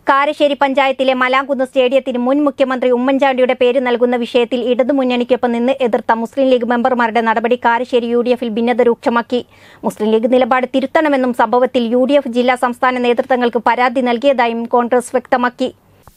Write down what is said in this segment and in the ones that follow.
കാരശ്ശേരി പഞ്ചായത്തിലെ മലാംകുന്ന് സ്റ്റേഡിയത്തിന് മുൻ മുഖ്യമന്ത്രി ഉമ്മൻചാണ്ടിയുടെ പേര് നൽകുന്ന വിഷയത്തിൽ ഇടതുമുന്നണിക്കൊപ്പം നിന്ന് എതിർത്ത മുസ്ലിം ലീഗ് മെമ്പർമാരുടെ നടപടി കാരശ്ശേരി യു ഡി എഫിൽ ഭിന്നത രൂക്ഷമാക്കി മുസ്ലിം ലീഗ് നിലപാട് തിരുത്തണമെന്നും സംഭവത്തിൽ യു ഡി എഫ് ജില്ലാ സംസ്ഥാന നേതൃത്വങ്ങൾക്ക് പരാതി നൽകിയതായും കോൺഗ്രസ് വ്യക്തമാക്കി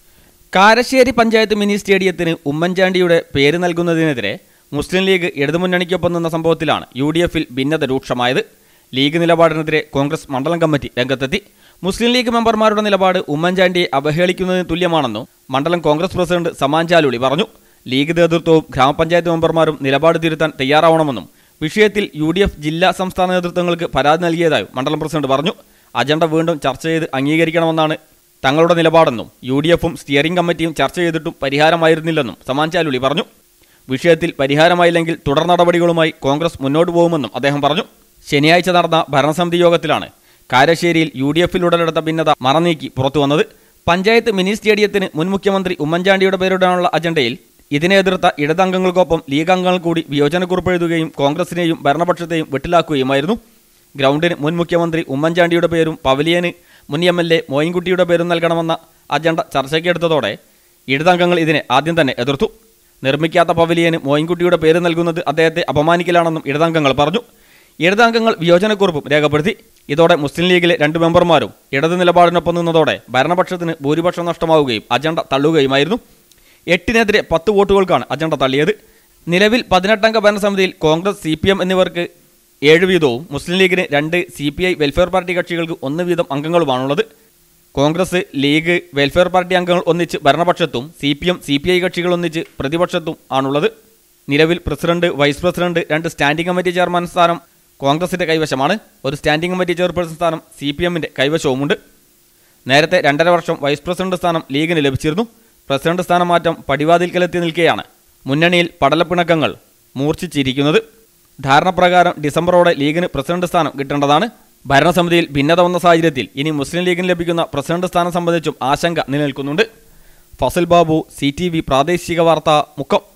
കാരശ്ശേരി പഞ്ചായത്ത് മിനി സ്റ്റേഡിയത്തിന് ഉമ്മൻചാണ്ടിയുടെ പേര് നൽകുന്നതിനെതിരെ മുസ്ലിം ലീഗ് ഇടതുമുന്നണിക്കൊപ്പം നിന്ന സംഭവത്തിലാണ് യു ഡി എഫിൽ ഭിന്നത രൂക്ഷമായത് ലീഗ് നിലപാടിനെതിരെ കോൺഗ്രസ് മണ്ഡലം കമ്മിറ്റി രംഗത്തെത്തി മുസ്ലിം ലീഗ് മെമ്പർമാരുടെ നിലപാട് ഉമ്മൻചാണ്ടിയെ അവഹേളിക്കുന്നതിന് തുല്യമാണെന്നും മണ്ഡലം കോൺഗ്രസ് പ്രസിഡന്റ് സമാൻ ചാലുളി പറഞ്ഞു ലീഗ് നേതൃത്വവും ഗ്രാമപഞ്ചായത്ത് മെമ്പർമാരും നിലപാട് തിരുത്താൻ തയ്യാറാവണമെന്നും വിഷയത്തിൽ യു ഡി എഫ് ജില്ലാ സംസ്ഥാന നേതൃത്വങ്ങൾക്ക് പരാതി നൽകിയതായും മണ്ഡലം പ്രസിഡന്റ് പറഞ്ഞു അജണ്ട വീണ്ടും ചർച്ച ചെയ്ത് അംഗീകരിക്കണമെന്നാണ് തങ്ങളുടെ നിലപാടെന്നും യു ഡി എഫും സ്റ്റിയറിംഗ് കമ്മിറ്റിയും ചർച്ച ചെയ്തിട്ടും പരിഹാരമായിരുന്നില്ലെന്നും സമാൻ ചാലുളി പറഞ്ഞു വിഷയത്തിൽ പരിഹാരമായില്ലെങ്കിൽ തുടർ നടപടികളുമായി കോൺഗ്രസ് മുന്നോട്ട് പോകുമെന്നും അദ്ദേഹം പറഞ്ഞു ശനിയാഴ്ച നടന്ന ഭരണസമിതി യോഗത്തിലാണ് കാരശ്ശേരിയിൽ യു ഡി എഫിൽ ഉടലെടുത്ത ഭിന്നത മറനീക്കി പുറത്തുവന്നത് പഞ്ചായത്ത് മിനി സ്റ്റേഡിയത്തിന് മുൻ മുഖ്യമന്ത്രി ഉമ്മൻചാണ്ടിയുടെ പേരിടാനുള്ള അജണ്ടയിൽ ഇതിനെ എതിർത്ത ഇടതംഗങ്ങൾക്കൊപ്പം ലീഗ് അംഗങ്ങൾ കൂടി വിയോജനക്കുറിപ്പ് എഴുതുകയും കോൺഗ്രസിനെയും ഭരണപക്ഷത്തെയും വെട്ടിലാക്കുകയുമായിരുന്നു ഗ്രൗണ്ടിന് മുൻ മുഖ്യമന്ത്രി ഉമ്മൻചാണ്ടിയുടെ പേരും പവലിയന് മുൻ എം എൽ എ മോയിൻകുട്ടിയുടെ പേരും നൽകണമെന്ന അജണ്ട ചർച്ചയ്ക്കെടുത്തതോടെ ഇടതംഗങ്ങൾ ഇതിനെ ആദ്യം തന്നെ എതിർത്തു നിർമ്മിക്കാത്ത പവലിയന് മോയിൻകുട്ടിയുടെ പേര് നൽകുന്നത് അദ്ദേഹത്തെ അപമാനിക്കലാണെന്നും ഇടതംഗങ്ങൾ പറഞ്ഞു ഇടതംഗങ്ങൾ വിയോജനക്കുറിപ്പും രേഖപ്പെടുത്തി ഇതോടെ മുസ്ലിം ലീഗിലെ രണ്ട് മെമ്പർമാരും ഇടത് നിലപാടിനൊപ്പം നിന്നതോടെ ഭരണപക്ഷത്തിന് ഭൂരിപക്ഷം നഷ്ടമാവുകയും അജണ്ട തള്ളുകയുമായിരുന്നു എട്ടിനെതിരെ പത്ത് വോട്ടുകൾക്കാണ് അജണ്ട തള്ളിയത് നിലവിൽ പതിനെട്ടംഗ ഭരണസമിതിയിൽ കോൺഗ്രസ് സി പി എം എന്നിവർക്ക് ഏഴ് വീതവും മുസ്ലിം ലീഗിന് രണ്ട് C P I Welfare Party കക്ഷികൾക്ക് ഒന്ന് വീതം അംഗങ്ങളുമാണുള്ളത് കോൺഗ്രസ് ലീഗ് വെൽഫെയർ പാർട്ടി അംഗങ്ങൾ ഒന്നിച്ച് ഭരണപക്ഷത്തും C P M C P I കക്ഷികൾ ഒന്നിച്ച് പ്രതിപക്ഷത്തും ആണുള്ളത് നിലവിൽ പ്രസിഡന്റ് വൈസ് പ്രസിഡന്റ് രണ്ട് സ്റ്റാൻഡിംഗ് കമ്മിറ്റി ചെയർമാൻ സ്ഥാനം കോൺഗ്രസിന്റെ കൈവശമാണ് ഒരു സ്റ്റാൻഡിംഗ് കമ്മിറ്റി ചെയർപേഴ്സൺ സ്ഥാനം സി പി എമ്മിന്റെ കൈവശവുമുണ്ട് നേരത്തെ രണ്ടര വർഷം വൈസ് പ്രസിഡന്റ് സ്ഥാനം ലീഗിന് ലഭിച്ചിരുന്നു പ്രസിഡന്റ് സ്ഥാനം മാറ്റം പടിവാതിൽക്കലെത്തി നിൽക്കെയാണ് മുന്നണിയിൽ പടലപ്പിണക്കങ്ങൾ മൂർച്ഛിച്ചിരിക്കുന്നത് ധാരണപ്രകാരം ഡിസംബറോടെ ലീഗിന് പ്രസിഡന്റ് സ്ഥാനം കിട്ടേണ്ടതാണ് ഭരണസമിതിയിൽ ഭിന്നത വന്ന സാഹചര്യത്തിൽ ഇനി മുസ്ലിം ലീഗിന് ലഭിക്കുന്ന പ്രസിഡന്റ് സ്ഥാനം സംബന്ധിച്ചും ആശങ്ക നിലനിൽക്കുന്നുണ്ട് Fasal Babu C T V പ്രാദേശിക വാർത്ത മുക്കം